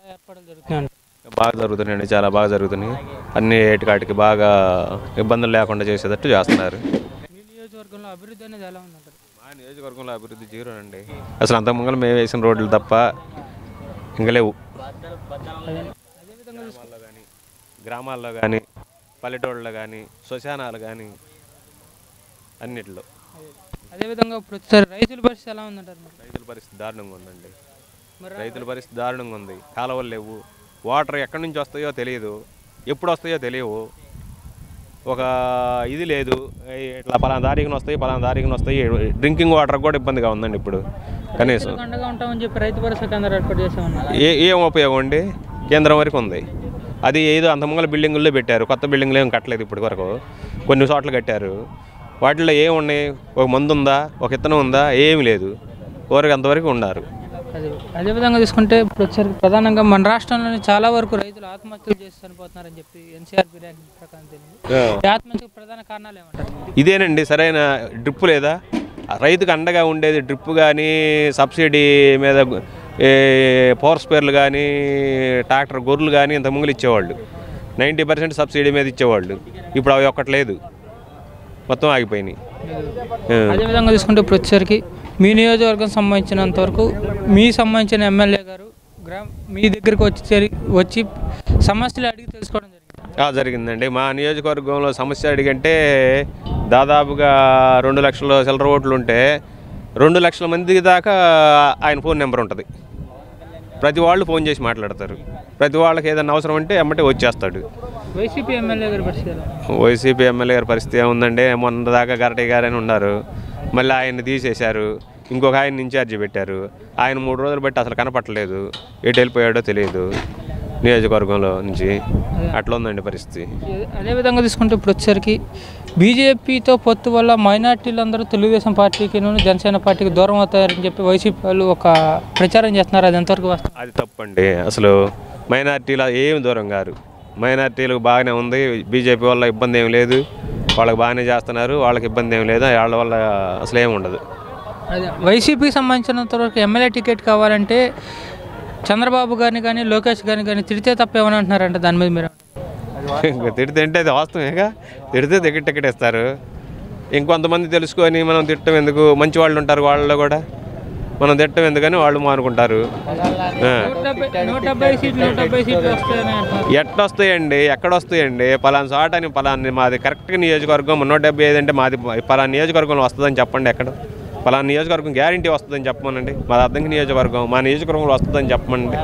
ఏర్పాట్లు జరుగుతున్నాయి బాగా జరుగుతున్నాయండి చాలా బాగా జరుగుతున్నాయి అన్ని ఏటికాటికి బాగా ఇబ్బందులు లేకుండా చేసేటట్టు చేస్తున్నారు మీ నియోజకవర్గంలో అభివృద్ధి అనేది ఎలా ఉందంటారు మా నియోజకవర్గంలో అభివృద్ధి జీరో అండి అసలు అంత ముంగలు మేము వేసిన రోడ్లు తప్ప ఇంకా లేవు అదేవిధంగా చూసుకుంటే గ్రామాల్లో కానీ గ్రామాల్లో కానీ పల్లెటూళ్ళలో కానీ శ్మశానాలు కానీ అన్నిట్లో అదేవిధంగా ఇప్పుడు వచ్చేసరి రైతుల పరిస్థితి ఎలా ఉందంటారు మరి రైతుల పరిస్థితి దారుణంగా ఉందండి మరి రైతుల పరిస్థితి దారుణంగా ఉంది కాలువలు లేవు వాటర్ ఎక్కడి నుంచి వస్తాయో తెలియదు ఎప్పుడు వస్తాయో తెలియవు ఒక ఇది లేదు ఈ ఇట్లా పలానా దారికిన వస్తాయి పలానా దారికిన వస్తాయి డ్రింకింగ్ వాటర్ కూడా ఇబ్బందిగా ఉందండి ఇప్పుడు కనీసం రైతులకు అండగా ఉంటామని చెప్పి రైతు భరోసా కేంద్రాలు ఏర్పాటు చేసామన్నారు ఏ ఏం ఉపయోగం అండి కేంద్రం వరకు ఉంది అది ఏదో అంత ముంగల బిల్డింగుల్లో పెట్టారు కొత్త బిల్డింగ్లు ఏం కట్టలేదు ఇప్పటి వరకు కొన్ని చోట్ల కట్టారు వాటిలో ఏం ఉన్నాయి ఒక మందు ఉందా ఒక ఇత్తనం ఉందా ఏమీ లేదు ఊరికి అంతవరకు ఉన్నారు అదే అదేవిధంగా తీసుకుంటే ఇప్పుడు వచ్చేసరికి ప్రధానంగా మన రాష్ట్రంలోని చాలా వరకు రైతులు ఆత్మహత్యలు చేసి చనిపోతున్నారని చెప్పి ఎన్సీఆర్పీ ర్యాంకింగ్ ప్రకారం తెలియదు ఈ ఆత్మహత్యకు ప్రధాన కారణాలు ఏమంటారు ఇదేనండి సరైన డ్రిప్ లేదా ఆ రైతుకు అండగా ఉండేది డ్రిప్ కానీ సబ్సిడీ మీద ఏ, పవర్ స్పేర్లు కానీ ట్రాక్టర్ గొర్రెలు కానీ ఇంత ముంగులు ఇచ్చేవాళ్ళు నైంటీ పర్సెంట్ సబ్సిడీ మీద ఇచ్చేవాళ్ళు ఇప్పుడు అవి ఒక్కటి లేదు మొత్తం ఆగిపోయినాయి ఆ. అదేవిధంగా తీసుకుంటే ఇప్పుడు వచ్చేసరికి మీ నియోజకవర్గం సంబంధించినంత వరకు మీ సంబంధించిన ఎమ్మెల్యే గారు గ్రామ మీ దగ్గరికి వచ్చి చేరి- వచ్చి సమస్యలు అడిగి తెలుసుకోవడం జరిగింది ఆ, జరిగిందండి మా నియోజకవర్గంలో సమస్య అడిగంటే దాదాపుగా రెండు లక్షల చిల్లర ఓట్లు ఉంటే రెండు లక్షల మంది దాకా ఆయన ఫోన్ నెంబర్ ఉంటుంది ప్రతి వాళ్ళు ఫోన్ చేసి మాట్లాడతారు ప్రతి వాళ్ళకి ఏదైనా అవసరం అంటే ఎమ్మటే వచ్చేస్తాడు వైసీపీ ఎమ్మెల్యే గారి పరిస్థితి ఎలా ఉంది? వైసీపీ ఎమ్మెల్యే గారి పరిస్థితి ఏముందండి మొన్న దాకా గరటి గారని ఉన్నారు మళ్ళీ ఆయన్ని తీసేశారు ఇంకొక ఆయన ఇన్ఛార్జి పెట్టారు ఆయన మూడు రోజులు బట్టి అసలు కనపట్టలేదు ఎటు వెళ్ళిపోయాడో తెలియదు నియోజకవర్గంలో నుంచి అట్లా ఉందండి పరిస్థితి ఏ- అదేవిధంగా తీసుకుంటే ఇప్పుడు వచ్చేసరికి బీజేపీతో పొత్తు వల్ల మైనార్టీలందరూ తెలుగుదేశం పార్టీకి జనసేన పార్టీకి దూరం అవుతారని చెప్పి వైసీపీ వాళ్ళు ఒక ప్రచారం చేస్తున్నారు అది ఎంతవరకు వాస్తవం అది తప్పండి అసలు మైనార్టీలు ఏమి దూరం గారు మైనార్టీలకు బాగానే ఉంది బీజేపీ వల్ల ఇబ్బంది ఏం లేదు వాళ్ళకి బాగానే చేస్తున్నారు వాళ్ళకి ఇబ్బంది ఏం లేదు వాళ్ళ వల్ల అసలు ఏమి ఉండదు అదే వైసీపీకి సంబంధించినంత వరకు ఎమ్మెల్యే టికెట్ కావాలంటే చంద్రబాబు గారిని కానీ లోకేష్ గారిని కానీ తిడితే తప్ప ఏమని అంటున్నారంటే దాని మీద మీరు ఇంకా తిడితే అంటే అది వాస్తవేగా తిడితే టికెట్ టికెట్ ఇస్తారు ఇంకొంతమంది తెలుసుకొని మనం తిట్టం ఎందుకు మంచి వాళ్ళు ఉంటారు వాళ్ళలో కూడా మనం తిట్టం ఎందుకని వాళ్ళు మానుకుంటారు ఆ. నూట డెబ్బై నూట డెబ్బై సీట్లు నూట డెబ్బై సీట్లు వస్తాయని అంటున్నారు ఎట్టొస్తాయండి ఎక్కడ వస్తాయండి పలానా చోట అని పలానా మాది కరెక్ట్గా నియోజకవర్గం నూట డెబ్బై ఐదు అంటే మాది పలానా నియోజకవర్గంలో వస్తుందని చెప్పండి ఎక్కడ పలానా నియోజకవర్గం గ్యారంటీ వస్తుందని చెప్పమనండి మాది అర్థంకి నియోజకవర్గం మా నియోజకవర్గంలో వస్తుందని చెప్పమనండి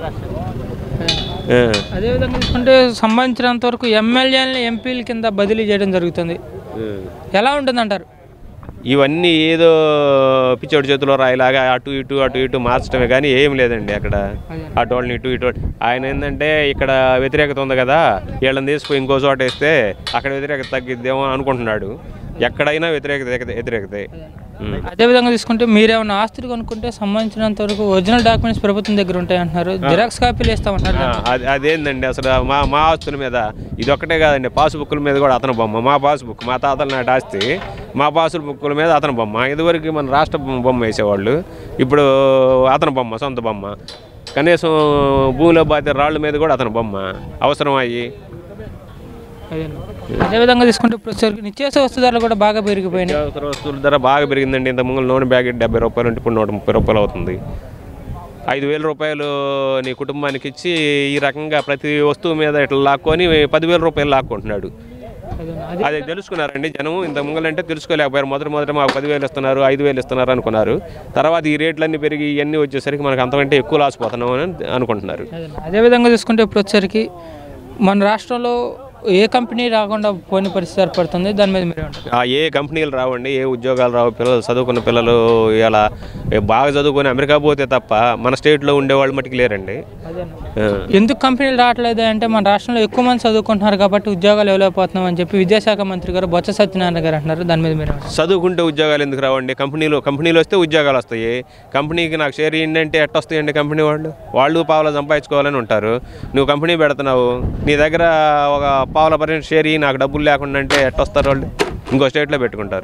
ఆ. అదేవిధంగా తీసుకుంటే సంబంధించినంత వరకు ఎమ్మెల్యేలని ఎంపీల కింద బదిలీ చేయడం జరుగుతుంది ఎలా ఉంటుంది అంటారు ఇవన్నీ ఏదో పిచ్చోడి చేతిలో రాయిలాగా అటు ఇటు అటు ఇటు మార్చడమే కానీ ఏం లేదండి అక్కడ అటు వాళ్ళని ఇటు ఇటు ఆయన ఏంటంటే ఇక్కడ వ్యతిరేకత ఉంది కదా వీళ్ళని తీసుకుని ఇంకో చోట వేస్తే అక్కడ వ్యతిరేకత తగ్గిద్దేమో అని అనుకుంటున్నాడు ఎక్కడైనా వ్యతిరేకత వ్యతిరేకతే ఉం. అదేవిధంగా తీసుకుంటే మీరేమైనా ఆస్తులు కొనుక్కుంటే సంబంధించినంత వరకు ఒరిజినల్ డాక్యుమెంట్స్ ప్రభుత్వం దగ్గర ఉంటాయి అంటున్నారు జిరాక్స్ కాపీలు ఇస్తామంటారు ఆ, అది అదేందండి అసలు మా మా ఆస్తుల మీద ఇది ఒక్కటే కాదండి పాస్బుక్ల మీద కూడా అతని బొమ్మ మా పాస్బుక్ మా తాతల నాటి ఆస్తి మా పాస్బుక్ల మీద అతని బొమ్మ ఇదివరకు మన రాష్ట్ర బొమ్మ బొమ్మ వేసేవాళ్ళు ఇప్పుడు అతని బొమ్మ సొంత బొమ్మ కనీసం భూమిలో బాధ్యత రాళ్ళ మీద కూడా అతని బొమ్మ అవసరం అయ్యి అదేనా. అదేవిధంగా తీసుకుంటే ఇప్పుడు వచ్చేసరికి నిత్యావసర వస్తు ధరలు కూడా బాగా పెరిగిపోయినాయి నిత్యావసర వస్తువుల ధర బాగా పెరిగిందండి ఇంత ముందు నూనె బ్యాగ్ డెబ్బై రూపాయలు ఉంటే ఇప్పుడు నూట ముప్పై రూపాయలు అవుతుంది ఐదు వేల రూపాయలు నీ కుటుంబానికి ఇచ్చి ఈ రకంగా ప్రతి వస్తువు మీద ఇట్లా లాక్కొని పదివేల రూపాయలు లాక్కుంటున్నాడు అదేనా. అదే అది తెలుసుకున్నారండి జనం ఇంత ముంగలంటే తెలుసుకోలేకపోయారు మొదటి మొదట మాకు పదివేలు ఇస్తున్నారు ఐదు వేలు ఇస్తున్నారు అనుకున్నారు తర్వాత ఈ రేట్లన్నీ పెరిగి ఇవన్నీ వచ్చేసరికి మనకు అంతకంటే ఎక్కువ లాస్ పోతున్నాం అని అనుకుంటున్నారు అదేనా. అదేవిధంగా తీసుకుంటే ఇప్పుడు వచ్చేసరికి మన రాష్ట్రంలో ఏ కంపెనీ రాకుండా పోని పరిస్థితి ఏర్పడుతుంది దాని మీద మీరు ఏమంటారు ఆ ఏ కంపెనీలు రావండి ఏ ఉద్యోగాలు రావు పిల్లలు చదువుకున్న పిల్లలు ఇలా బాగా చదువుకొని అమెరికా పోతే తప్ప మన స్టేట్లో ఉండేవాళ్ళు మటుకు లేరండి అదేనా ఆ. ఎందుకు కంపెనీలు రావట్లేదు అంటే మన రాష్ట్రంలో ఎక్కువ మంది చదువుకుంటున్నారు కాబట్టి ఉద్యోగాలు ఇవ్వలేకపోతున్నాం అని చెప్పి విద్యాశాఖ మంత్రి గారు బొత్స సత్యనారాయణ గారు అంటున్నారు దాని మీద మీరు ఏమంటారు? చదువుకుంటే ఉద్యోగాలు ఎందుకు రావండి కంపెనీలు కంపెనీలు వస్తే ఉద్యోగాలు వస్తాయి కంపెనీకి నాకు షేర్ ఇయ్యండి అంటే ఎట్ట వస్తాయండి కంపెనీ వాళ్ళు వాళ్ళు పావుల సంపాదించుకోవాలని ఉంటారు నువ్వు కంపెనీ పెడుతున్నావు నీ దగ్గర ఒక పావుల పర్సెంట్ షేర్ ఇయ్యి నాకు డబ్బులు లేకుండా అంటే ఎట్ట వస్తారు వాళ్ళు ఇంకో స్టేట్లో పెట్టుకుంటారు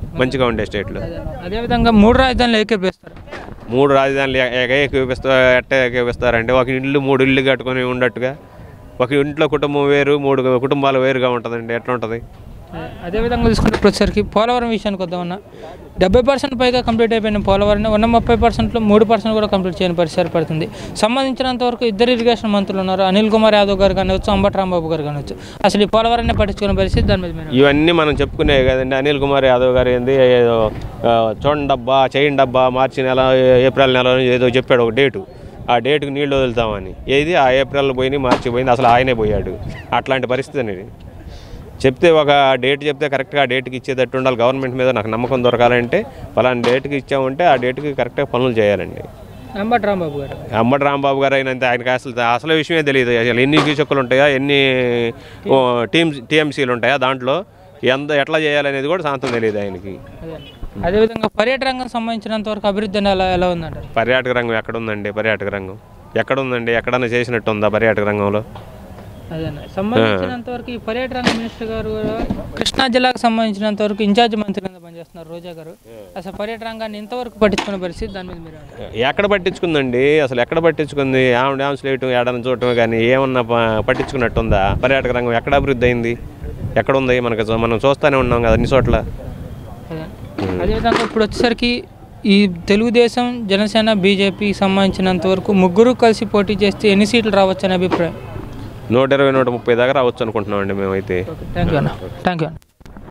మంచిగా ఉండే స్టేట్లు అదేవిధంగా మూడు రాజధానులు ఏకీపిస్తారు మూడు రాజధానులు ఏకీపిస్తా ఎట్ట ఏకీపిస్తారంటే ఒక ఇల్లు మూడు ఇల్లు కట్టుకొని ఉన్నట్టుగా ఒక ఇంట్లో కుటుంబం వేరు మూడు కుటుంబాలు వేరుగా ఉంటుందండి ఎట్లా ఉంటుంది అదేవిధంగా చూసుకుంటే ఇప్పుడు వచ్చేసరికి పోలవరం విషయానికి వద్దామన్నా డెబ్బై పర్సెంట్ పైగా కంప్లీట్ అయిపోయిన పోలవరం ఉన్న ముప్పై పర్సెంట్లో మూడు పర్సెంట్ కూడా కంప్లీట్ చేయని పరిస్థితి పడుతుంది సంబంధించినంత వరకు ఇద్దరు ఇరిగేషన్ మంత్రులు ఉన్నారు అనిల్ కుమార్ యాదవ్ గారు కానివచ్చు అంబటి రాంబాబు గారు కానివచ్చు అసలు ఈ పోలవరాన్ని పట్టించుకునే పరిస్థితి దాని మీద మీరు ఇవన్నీ మనం చెప్పుకునే కదండి అనిల్ కుమార్ యాదవ్ గారు ఏంది ఏదో ఆ, చూడండి డబ్బా చేయండి డబ్బా మార్చి నెల ఏప్రిల్ నెల ఏదో చెప్పాడు ఒక డేటు ఆ డేటుకి నీళ్ళు వదులుతామని ఏది ఆ ఏప్రిల్ పోయింది మార్చి పోయింది అసలు ఆయనే పోయాడు అట్లాంటి పరిస్థితి అనేది చెప్తే ఒక డేట్ చెప్తే కరెక్ట్గా ఆ డేట్కి ఇచ్చేటట్టు ఉండాలి గవర్నమెంట్ మీద నాకు నమ్మకం దొరకాలంటే ఫలానా డేట్కి ఇచ్చామంటే ఆ డేట్కి కరెక్ట్గా పనులు చేయాలండి అంబటి రాంబాబు గారు అమ్మటి రాంబాబు గారు అయినంత ఆయనకి అసలు అసలు విషయమే తెలియదు అసలు ఎన్ని కీచక్కులు ఉంటాయా ఎన్ని టీమ్ టీఎంసీలు ఉంటాయా దాంట్లో ఎంత ఎట్లా చేయాలనేది కూడా శాంతం తెలియదు ఆయనకి అదే అదేవిధంగా పర్యాటక రంగం సంబంధించినంత వరకు అభివృద్ధి అనేది ఎలా ఎలా ఉందంటారు పర్యాటక రంగం ఎక్కడ ఉందండి పర్యాటక రంగం ఎక్కడ ఉందండి ఎక్కడన్నా చేసినట్టు ఉందా పర్యాటక రంగంలో అదే సంబంధించినంత వరకు ఈ పర్యాటక రంగ మినిస్టర్ గారు కూడా కృష్ణా జిల్లాకు సంబంధించినంత వరకు ఇన్ఛార్జ్ మంత్రి కింద పనిచేస్తున్నారు రోజా గారు అసలు పర్యాటక రంగాన్ని ఇంతవరకు పట్టించుకునే పరిస్థితి దాని మీద మీరు ఏమంటారు? ఎక్కడ పట్టించుకుందండి అసలు ఎక్కడ పట్టించుకుంది ఆమె డ్యాన్స్ వేయటం ఏడని చూడటం కానీ ఏమన్నా ప- పట్టించుకున్నట్టు ఉందా పర్యాటక రంగం ఎక్కడ అభివృద్ధి అయింది ఎక్కడ ఉంది మనకు చూ- మనం చూస్తూనే ఉన్నాం కదా అన్ని చోట్ల అదే అదేవిధంగా ఇప్పుడు వచ్చేసరికి ఈ తెలుగుదేశం జనసేన బీజేపీ సంబంధించినంత వరకు ముగ్గురు కలిసి పోటీ చేస్తే ఎన్ని సీట్లు రావచ్చు అనే అభిప్రాయం నూట ఇరవై నూట ముప్పై దాకా రావచ్చు అనుకుంటున్నామండి మేమైతే ఓకే థ్యాంక్ యూ అన్న థ్యాంక్ యూ అన్న